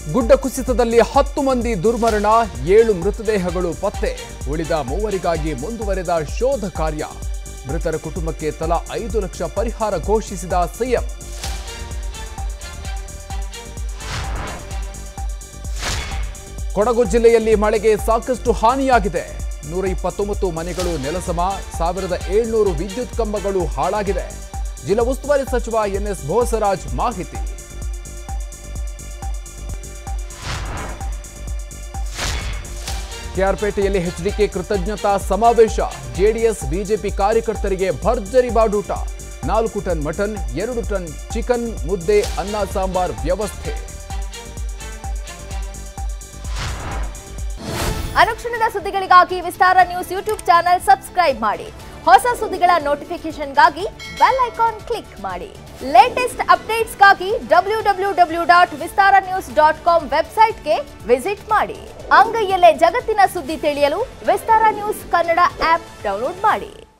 ಗುಡ್ಡ ಕುಸಿತದಲ್ಲಿ ಹತ್ತು ಮಂದಿ ದುರ್ಮರಣ ಏಳು ಮೃತದೇಹಗಳು ಪತ್ತೆ ಉಳಿದ ಮೂವರಿಗಾಗಿ ಮುಂದುವರೆದ ಶೋಧ ಕಾರ್ಯ ಮೃತರ ಕುಟುಂಬಕ್ಕೆ ತಲಾ ಐದು ಲಕ್ಷ ಪರಿಹಾರ ಘೋಷಿಸಿದ ಸಿಎಂ ಕೊಡಗು ಜಿಲ್ಲೆಯಲ್ಲಿ ಮಳೆಗೆ ಸಾಕಷ್ಟು ಹಾನಿಯಾಗಿದೆ ನೂರ ಇಪ್ಪತ್ತೊಂಬತ್ತು ಮನೆಗಳು ನೆಲಸಮ ಸಾವಿರದ ಏಳ್ನೂರು ವಿದ್ಯುತ್ ಕಂಬಗಳು ಹಾಳಾಗಿದೆ ಜಿಲ್ಲಾ ಉಸ್ತುವಾರಿ ಸಚಿವ ಎನ್ಎಸ್ ಬೋಸರಾಜ್ ಮಾಹಿತಿ ಕೆಆರ್ಪೇಟೆಯಲ್ಲಿ ಎಚ್ಡಿಕೆ ಕೃತಜ್ಞತಾ ಸಮಾವೇಶ ಜೆಡಿಎಸ್ ಬಿಜೆಪಿ ಕಾರ್ಯಕರ್ತರಿಗೆ ಭರ್ಜರಿ ಬಾಡೂಟ ನಾಲ್ಕು ಟನ್ ಮಟನ್ ಎರಡು ಟನ್ ಚಿಕನ್ ಮುದ್ದೆ ಅನ್ನ ಸಾಂಬಾರ್ ವ್ಯವಸ್ಥೆ ಅನುಕ್ಷಣದ ಸುದ್ದಿಗಳಿಗಾಗಿ Vistara news YouTube channel subscribe ಮಾಡಿ ಹೊಸ ಸುದ್ದಿಗಳ ನೋಟಿಫಿಕೇಶನ್ಗಾಗಿ ಬೆಲ್ ಐಕಾನ್ ಕ್ಲಿಕ್ ಮಾಡಿ ಲೇಟೆಸ್ಟ್ ಅಪ್ಡೇಟ್ಸ್ಗಾಗಿ W W W dot Vistara news dot com ವೆಬ್ಸೈಟ್ಗೆ ವಿಸಿಟ್ ಮಾಡಿ ಅಂಗೈಯಲ್ಲೇ ಜಗತ್ತಿನ ಸುದ್ದಿ ತಿಳಿಯಲು Vistara news Kannada app download ಮಾಡಿ